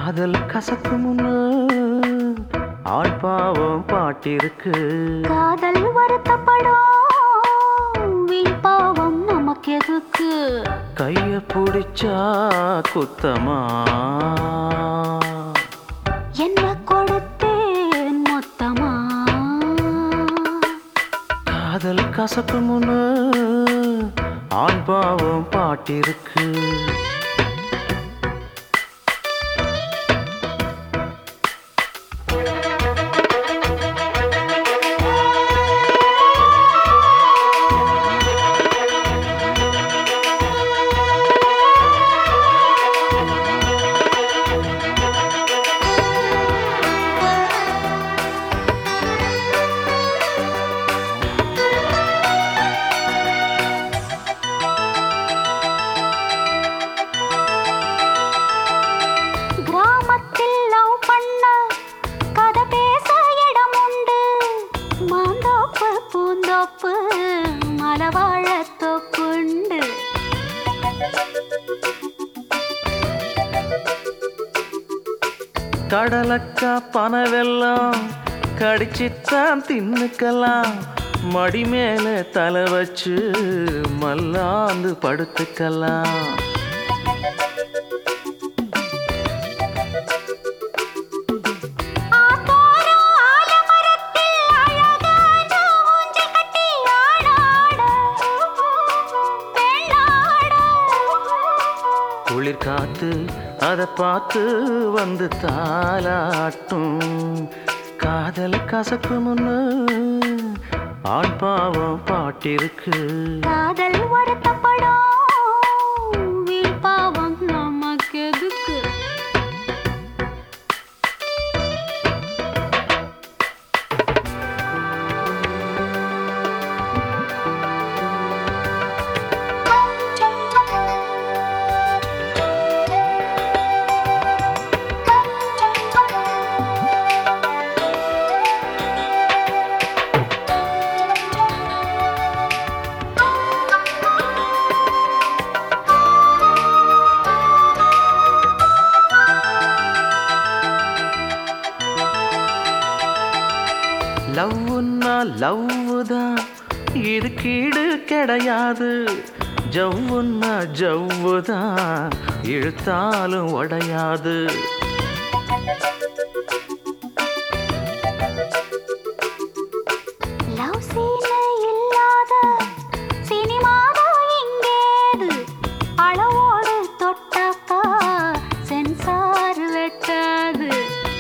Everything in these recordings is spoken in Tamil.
காதல் கசக்கு முன்னு ஆள் பாவம் பாட்டிருக்கு காதல் வருத்தப்படும் வீண் பாவம் நமக்கு எதுக்கு கைய பிடிச்சா குத்தமா என்ன கொடுத்தேன் மொத்தமா காதல் கசக்கு முன்னு ஆண் பாவம் பாட்டிருக்கு கிராமத்தில் லவ் பண்ண கதை பேச இடம் உண்டு மாந்தோப்பு பூந்தோப்பு மலவாழ தோப்புண்டு கடலக்கா பனவெல்லாம் கடிச்சித்தான் தின்னுக்கலாம் மடி மேல தலை வச்சு மல்லாந்து படுத்துக்கலாம் ஆத்தோரம் ஆலமரத்தில் அழகான ஊஞ்சல் கட்டி ஆடாட வெள்ளாட குளிர் காத்து அதை பார்த்து வந்து தாலாட்டும் காதல் கசக்கு முன்னு ஆண் பாவம் பாட்டிருக்கு காதல் வருத்தப்படும் வீண் பாவம் நமக்கு எதுக்கு லவ்வுன்னா லவ் தான் இது கீடு கிடையாது ஜவ்வுன்னா ஜவ்வு தான் இழுத்தாலும் உடையாது லவ் சீனே இல்லாத சினிமாவோ இங்கேது அளவோடு தொட்டாக்கா சென்சார் வெட்டாது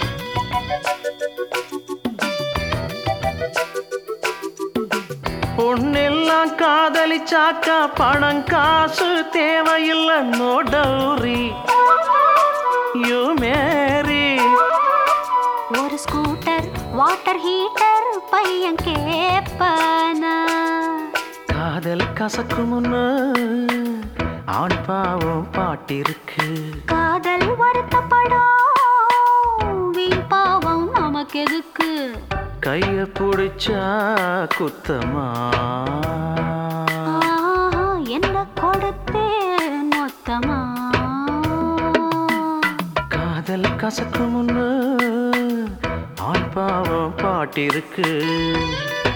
பொண்ணெல்லாம் காதலிச்சாக்கா பணம் காசு தேவையில்லை நோ டௌரி யூ மேரி ஒரு ஸ்கூட்டர் வாட்டர் ஹீட்டர் பையன் கேப்பனா காதல் கசக்கு முன்னு ஆண் பாவம் பாட்டிருக்கு காதல் வருத்தப்படும் வீண் பாவம் நமக்கு எதுக்கு கைய பிடிச்சா குத்தமா ஆஹா, என்ன கொடுத்தேன் மொத்தமா காதல் கசக்கு முன்னு ஆண் பாவம் பாட்டிருக்கு